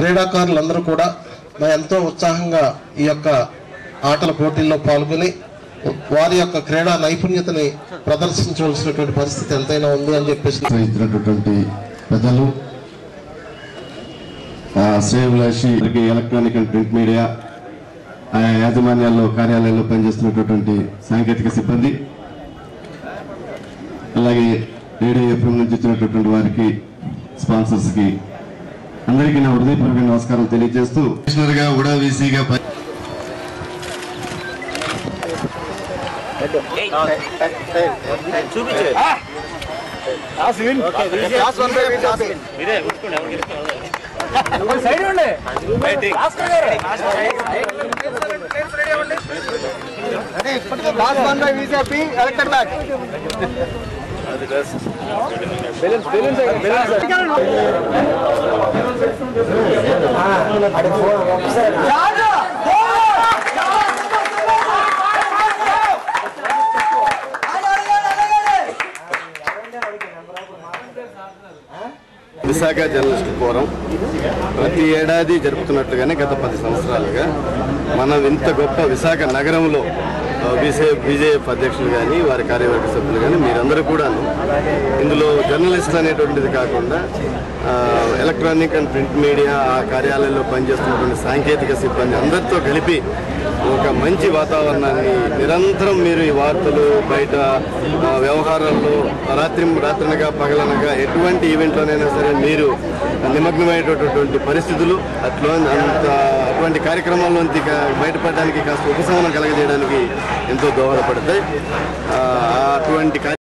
క్రీడాకారులందరూ కూడా మరి ఎంతో ఉత్సాహంగా ఈ యొక్క ఆటల పోటీల్లో పాల్గొని వారి యొక్క క్రీడా నైపుణ్యతని ప్రదర్శించవలసినటువంటి పరిస్థితి ఎంతైనా ఉంది అని చెప్పేసి ఇచ్చినటువంటి పెద్దలు ఆ, శ్రేయభిలాషి ఇప్పటికీ ఎలక్ట్రానిక్ అండ్ ప్రింట్ మీడియా ఆయా యాజమాన్యాల్లో కార్యాలయాల్లో పనిచేస్తున్నటువంటి సాంకేతిక సిబ్బంది అలాగే రేడియో ఎఫ్ఎం నుంచి వచ్చినటువంటి వారికి స్పాన్సర్స్ కి అందరికీ నా హృదయపూర్వక నమస్కారం తెలియజేస్తూ కమిషనర్ గా కూడా వీసీగా పని Last one by VCP, elected back. Balance, balance, balance. Visakha journalist forum ప్రతి ఏడాది జరుపుతున్నట్లుగానే గత పది సంవత్సరాలుగా మనం ఇంత గొప్ప విశాఖ నగరంలో బీసే బీజేఎఫ్ అధ్యక్షులు కానీ వారి కార్యవర్గ సభ్యులు కానీ మీరందరూ కూడాను ఇందులో జర్నలిస్ట్ అనేటువంటిది కాకుండా ఆ, ఎలక్ట్రానిక్ అండ్ ప్రింట్ మీడియా ఆ కార్యాలయంలో పనిచేస్తున్నటువంటి సాంకేతిక సిబ్బంది అందరితో కలిపి ఒక మంచి వాతావరణాన్ని నిరంతరం మీరు ఈ వార్తలు బయట ఆ, వ్యవహారాల్లో రాత్రి రాత్రనగా పగలనగా ఎటువంటి ఈవెంట్లోనైనా సరే మీరు నిమగ్నమైనటువంటి పరిస్థితులు అట్లా అంత అటువంటి కార్యక్రమాల్లోంచి కా- బయటపడడానికి కాస్త ఉపశమనం కలగజేయడానికి ఎంతో దోహదపడతాయి ఆ, అటువంటి కార్య-